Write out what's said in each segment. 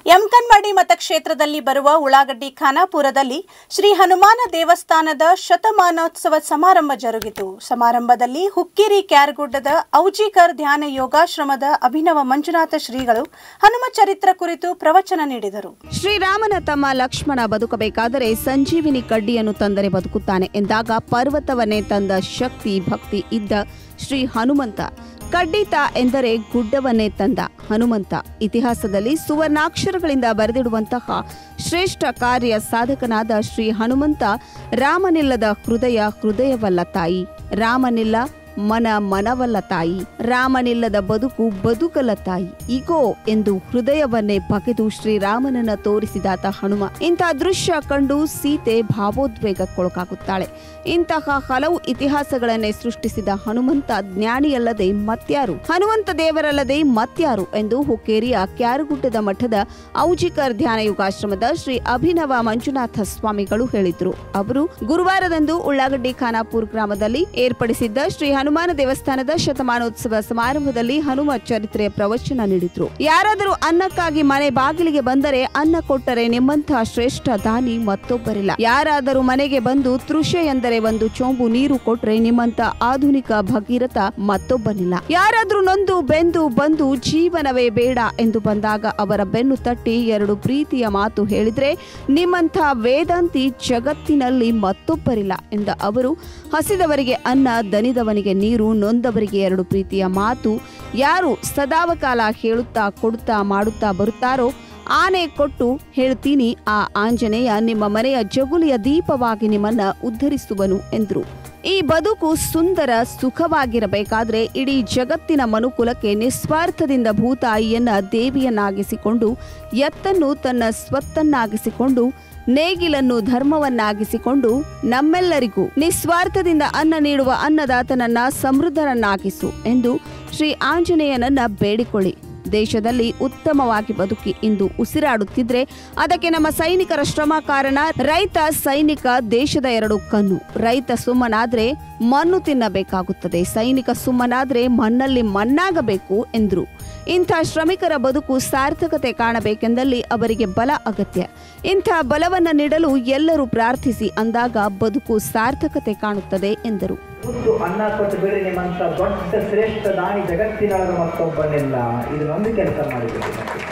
ಯಮಕನ್ವಾಡಿ ಮತಕ್ಷೇತ್ರದಲ್ಲಿ ಬರುವ ಉಳ್ಳಾಗಡ್ಡಿ ಖಾನಾಪುರದಲ್ಲಿ ಶ್ರೀ ಹನುಮಾನ ದೇವಸ್ಥಾನದ ಶತಮಾನೋತ್ಸವ ಸಮಾರಂಭ ಜರುಗಿತು ಸಮಾರಂಭದಲ್ಲಿ ಹುಕ್ಕೇರಿ ಕ್ಯಾರಗುಡ್ಡದ ಔಜಿಕರ್ ಧ್ಯಾನ ಯೋಗಾಶ್ರಮದ ಅಭಿನವ ಮಂಜುನಾಥ ಶ್ರೀಗಳು ಹನುಮ ಚರಿತ್ರ ಕುರಿತು ಪ್ರವಚನ ನೀಡಿದರು ಶ್ರೀರಾಮನ ತಮ್ಮ ಲಕ್ಷ್ಮಣ ಬದುಕಬೇಕಾದರೆ ಸಂಜೀವಿನಿ ಕಡ್ಡಿಯನ್ನು ತಂದರೆ ಬದುಕುತ್ತಾನೆ ಎಂದಾಗ ಪರ್ವತವನ್ನೇ ತಂದ ಶಕ್ತಿ ಭಕ್ತಿ ಇದ್ದ ಶ್ರೀ ಹನುಮಂತ ಕಡ್ಡಿತ ಎಂದರೆ ಗುಡ್ಡವನ್ನೇ ತಂದ ಹನುಮಂತ ಇತಿಹಾಸದಲ್ಲಿ ಸುವರ್ಣಾಕ್ಷರಗಳಿಂದ ಬರೆದಿಡುವಂತಹ ಶ್ರೇಷ್ಠ ಕಾರ್ಯ ಸಾಧಕನಾದ ಶ್ರೀ ಹನುಮಂತ ರಾಮನಿಲ್ಲದ ಹೃದಯ ಹೃದಯವಲ್ಲ ತಾಯಿ ರಾಮನಿಲ್ಲ ಮನ ಮನವಲ್ಲ ತಾಯಿ ರಾಮನಿಲ್ಲದ ಬದುಕು ಬದುಕಲ್ಲ ತಾಯಿ ಇಗೋ ಎಂದು ಹೃದಯವನ್ನೇ ಬಗೆದು ಶ್ರೀರಾಮನನ್ನ ತೋರಿಸಿದಾತ ಹನುಮ ಇಂಥ ದೃಶ್ಯ ಕಂಡು ಸೀತೆ ಭಾವೋದ್ವೇಗಕ್ಕೊಳಗಾಗುತ್ತಾಳೆ ಇಂತಹ ಹಲವು ಇತಿಹಾಸಗಳನ್ನೇ ಸೃಷ್ಟಿಸಿದ ಹನುಮಂತ ಜ್ಞಾನಿಯಲ್ಲದೆ ಮತ್ಯಾರು ಹನುಮಂತ ದೇವರಲ್ಲದೆ ಮತ್ಯಾರು ಎಂದು ಹುಕ್ಕೇರಿಯ ಕ್ಯಾರುಗುಡ್ಡದ ಮಠದ ಔಜಿಕರ್ ಧ್ಯಾನ ಯುಗಾಶ್ರಮದ ಶ್ರೀ ಅಭಿನವ ಮಂಜುನಾಥ ಸ್ವಾಮಿಗಳು ಹೇಳಿದ್ರು ಅವರು ಗುರುವಾರದಂದು ಉಳ್ಳಾಗಡ್ಡಿ ಖಾನಾಪುರ್ ಗ್ರಾಮದಲ್ಲಿ ಏರ್ಪಡಿಸಿದ್ದ ಶ್ರೀ ಹನುಮಾನ ದೇವಸ್ಥಾನದ ಶತಮಾನೋತ್ಸವ ಸಮಾರಂಭದಲ್ಲಿ ಹನುಮ ಚರಿತ್ರೆಯ ಪ್ರವಚನ ನೀಡಿದ್ರು ಯಾರಾದರೂ ಅನ್ನಕ್ಕಾಗಿ ಮನೆ ಬಾಗಿಲಿಗೆ ಬಂದರೆ ಅನ್ನ ಕೊಟ್ಟರೆ ನಿಮ್ಮಂತಹ ಶ್ರೇಷ್ಠ ದಾನಿ ಮತ್ತೊಬ್ಬರಿಲ್ಲ ಯಾರಾದರೂ ಮನೆಗೆ ಬಂದು ತೃಷೆ ಎಂದರೆ ಒಂದು ಚೊಂಬು ನೀರು ಕೊಟ್ರೆ ನಿಮ್ಮಂತ ಆಧುನಿಕ ಭಗೀರಥ ಮತ್ತೊಬ್ಬನಿಲ್ಲ ಯಾರಾದ್ರೂ ನೊಂದು ಬೆಂದು ಬಂದು ಜೀವನವೇ ಬೇಡ ಎಂದು ಬಂದಾಗ ಅವರ ಬೆನ್ನು ತಟ್ಟಿ ಎರಡು ಪ್ರೀತಿಯ ಮಾತು ಹೇಳಿದ್ರೆ ನಿಮ್ಮಂಥ ವೇದಾಂತಿ ಜಗತ್ತಿನಲ್ಲಿ ಮತ್ತೊಬ್ಬರಿಲ್ಲ ಎಂದ ಅವರು ಹಸಿದವರಿಗೆ ಅನ್ನ ದನಿದವನಿಗೆ ನೀರು ನೊಂದವರಿಗೆ ಎರಡು ಪ್ರೀತಿಯ ಮಾತು ಯಾರು ಸದಾವಕಾಲ ಹೇಳುತ್ತಾ ಕೊಡುತ್ತಾ ಮಾಡುತ್ತಾ ಬರುತ್ತಾರೋ ಆನೆ ಕೊಟ್ಟು ಹೇಳ್ತೀನಿ ಆ ಆಂಜನೇಯ ನಿಮ್ಮ ಮನೆಯ ಜಗುಲಿಯ ದೀಪವಾಗಿ ನಿಮ್ಮನ್ನ ಉದ್ಧರಿಸುವನು ಎಂದರು ಈ ಬದುಕು ಸುಂದರ ಸುಖವಾಗಿರಬೇಕಾದ್ರೆ ಇಡೀ ಜಗತ್ತಿನ ಮನುಕುಲಕ್ಕೆ ನಿಸ್ವಾರ್ಥದಿಂದ ಭೂತಾಯಿಯನ್ನ ದೇವಿಯನ್ನಾಗಿಸಿಕೊಂಡು ಎತ್ತನ್ನು ತನ್ನ ಸ್ವತ್ತನ್ನಾಗಿಸಿಕೊಂಡು ನೇಗಿಲನ್ನು ಧರ್ಮವನ್ನಾಗಿಸಿಕೊಂಡು ನಮ್ಮೆಲ್ಲರಿಗೂ ನಿಸ್ವಾರ್ಥದಿಂದ ಅನ್ನ ನೀಡುವ ಅನ್ನದಾತನನ್ನ ಸಮೃದ್ಧರನ್ನಾಗಿಸು ಎಂದು ಶ್ರೀ ಆಂಜನೇಯನನ್ನ ಬೇಡಿಕೊಳ್ಳಿ ದೇಶದಲ್ಲಿ ಉತ್ತಮವಾಗಿ ಬದುಕಿ ಇಂದು ಉಸಿರಾಡುತ್ತಿದ್ರೆ ಅದಕ್ಕೆ ನಮ್ಮ ಸೈನಿಕರ ಶ್ರಮ ಕಾರಣ ರೈತ ಸೈನಿಕ ದೇಶದ ಎರಡು ಕಣ್ಣು ರೈತ ಸುಮ್ಮನಾದ್ರೆ ಮಣ್ಣು ತಿನ್ನಬೇಕಾಗುತ್ತದೆ ಸೈನಿಕ ಸುಮ್ಮನಾದ್ರೆ ಮಣ್ಣಲ್ಲಿ ಮಣ್ಣಾಗಬೇಕು ಎಂದ್ರು ಇಂಥ ಶ್ರಮಿಕರ ಬದುಕು ಸಾರ್ಥಕತೆ ಕಾಣಬೇಕೆಂದಲ್ಲಿ ಅವರಿಗೆ ಬಲ ಅಗತ್ಯ ಇಂಥ ಬಲವನ್ನ ನೀಡಲು ಎಲ್ಲರೂ ಪ್ರಾರ್ಥಿಸಿ ಅಂದಾಗ ಬದುಕು ಸಾರ್ಥಕತೆ ಕಾಣುತ್ತದೆ ಎಂದರು ಮುತ್ತು ಅನ್ನ ಕೊಟ್ಟು ಬಿಡಿ ನಿಮ್ಮಂತ ದೊಡ್ಡ ಶ್ರೇಷ್ಠ ದಾನಿ ಜಗತ್ತಿನೊಳಗೆ ಮತ್ತೊಬ್ಬನಿಲ್ಲ ಇದನ್ನೊಂದು ಕೆಲಸ ಮಾಡಿಬಿಡಿ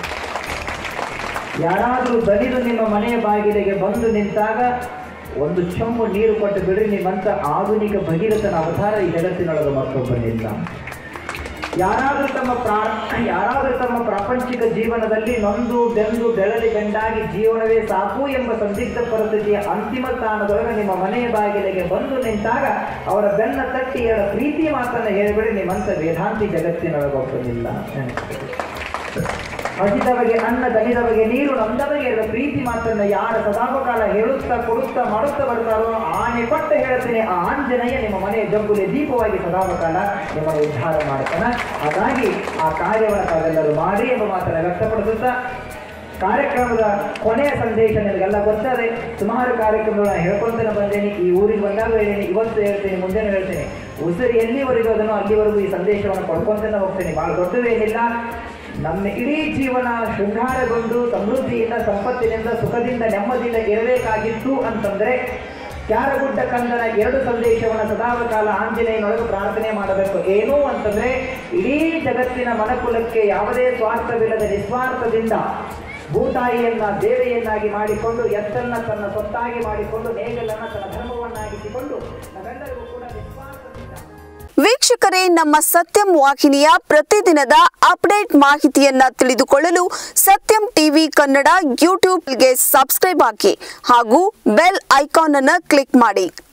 ಯಾರಾದರೂ ದಲಿದು ನಿಮ್ಮ ಮನೆಯ ಬಾಗಿಲಿಗೆ ಬಂದು ನಿಂತಾಗ ಒಂದು ಚೊಂಬು ನೀರು ಕೊಟ್ಟು ಬಿಡ್ರಿ ನಿಮ್ಮಂತ ಆಧುನಿಕ ಭಗೀರಥನ ಅವತಾರ ಈ ಜಗತ್ತಿನೊಳಗೆ ಮತ್ತೊಬ್ಬನಿಲ್ಲ ಯಾರಾದರೂ ತಮ್ಮ ಪ್ರಾ ಯಾರಾದರೂ ತಮ್ಮ ಪ್ರಾಪಂಚಿಕ ಜೀವನದಲ್ಲಿ ನೊಂದು ಬೆಂದು ಬೆಳಲಿ ಬೆಂಡಾಗಿ ಜೀವನವೇ ಸಾಕು ಎಂಬ ಸಂದಿಗ್ಧ ಪರಿಸ್ಥಿತಿಯ ಅಂತಿಮ ಸ್ಥಾನದೊಳಗೆ ನಿಮ್ಮ ಮನೆಯ ಬಾಗಿಲಿಗೆ ಬಂದು ನಿಂತಾಗ ಅವರ ಬೆನ್ನ ತಟ್ಟಿ ಅವರ ಪ್ರೀತಿ ಮಾತನ್ನು ಹೇಳಿಬಿಡಿ ನಿಮ್ಮಂತ ವೇದಾಂತಿ ಜಗತ್ತಿನೊಳಗೆ ಒಬ್ಬನಿಲ್ಲ ನೆನಪಿಡಿ. ಹಸಿದವಗೆ ಅನ್ನ ದನಿದವಗೆ ನೀರು ನೊಂದವಗೆ ಅವರ ಪ್ರೀತಿ ಮಾತನ್ನ ಯಾರ ಸದಾಪಕಾಲ ಹೇಳುತ್ತಾ ಕೊಡುತ್ತಾ ಮಾಡುತ್ತಾ ಬರ್ತಾರೋ ಆನೆ ಕೊಟ್ಟ ಹೇಳ್ತೇನೆ ಆ ಆಂಜನೇಯ ನಿಮ್ಮ ಮನೆಯ ಜಗ್ಗುಲಿ ದೀಪವಾಗಿ ಸದಾಪಕಾಲ ನಿಮ್ಮನ್ನು ಉದ್ಧಾರ ಮಾಡ್ತಾನೆ ಹಾಗಾಗಿ ಆ ಕಾರ್ಯವನ್ನು ತಾವೆಲ್ಲರೂ ಮಾಡಿ ಎಂಬ ಮಾತನ್ನು ವ್ಯಕ್ತಪಡಿಸುತ್ತಾ ಕಾರ್ಯಕ್ರಮದ ಕೊನೆಯ ಸಂದೇಶ ನಿಮಗೆಲ್ಲ ಗೊತ್ತದೆ ಸುಮಾರು ಕಾರ್ಯಕ್ರಮಗಳನ್ನ ಹೇಳ್ಕೊಂತಾನೆ ಬಂದೇನೆ ಈ ಊರಿಗೆ ಬಂದಾಗ ಹೇಳೀನಿ ಇವತ್ತು ಹೇಳ್ತೇನೆ ಮುಂದೆನೂ ಹೇಳ್ತೇನೆ ಉಸಿರು ಎಲ್ಲಿವರೆಗೂ ಅದನ್ನು ಅಲ್ಲಿವರೆಗೂ ಈ ಸಂದೇಶವನ್ನು ಪಡ್ಕೊಂತಾನೆ ಹೋಗ್ತೇನೆ ಬಹಳ ದೊಡ್ಡದೇನಿಲ್ಲ ನಮ್ಮ ಇಡೀ ಜೀವನ ಶೃಂಗಾರಗೊಂಡು ಸಮೃದ್ಧಿಯಿಂದ ಸಂಪತ್ತಿನಿಂದ ಸುಖದಿಂದ ನೆಮ್ಮದಿಯಿಂದ ಇರಬೇಕಾಗಿತ್ತು ಅಂತಂದ್ರೆ ಕ್ಯಾರಗುಡ್ಡ ಕಂದನ ಎರಡು ಸಂದೇಶವನ್ನು ಸದಾಕಾಲ ಆಂಜನೇಯನೊಳಗೆ ಪ್ರಾರ್ಥನೆ ಮಾಡಬೇಕು ಏನು ಅಂತಂದ್ರೆ ಇಡೀ ಜಗತ್ತಿನ ಮನಕುಲಕ್ಕೆ ಯಾವುದೇ ಸ್ವಾರ್ಥವಿಲ್ಲದ ನಿಸ್ವಾರ್ಥದಿಂದ ಭೂತಾಯಿಯನ್ನ ದೇವೆಯನ್ನಾಗಿ ಮಾಡಿಕೊಂಡು ಎತ್ತನ್ನ ತನ್ನ ಸೊತ್ತಾಗಿ ಮಾಡಿಕೊಂಡು ನೇಗಲನ್ನ ತನ್ನ ಧರ್ಮವನ್ನಾಗಿಸಿಕೊಂಡು ನಾವೆಲ್ಲರಿಗೂ ಕೂಡ ನಿಸ್ವಾರ್ಥದಿಂದ ವೀಕ್ಷಕರೇ ನಮ್ಮ ಸತ್ಯಂ ವಾಹಿನಿಯ ಪ್ರತಿದಿನದ ಅಪ್ಡೇಟ್ ಮಾಹಿತಿಯನ್ನ ತಿಳಿದುಕೊಳ್ಳಲು ಸತ್ಯಂ ಟಿವಿ ಕನ್ನಡ ಯೂಟ್ಯೂಬ್ಗೆ ಸಬ್ಸ್ಕ್ರೈಬ್ ಹಾಕಿ ಹಾಗೂ ಬೆಲ್ ಐಕಾನ್ ಅನ್ನು ಕ್ಲಿಕ್ ಮಾಡಿ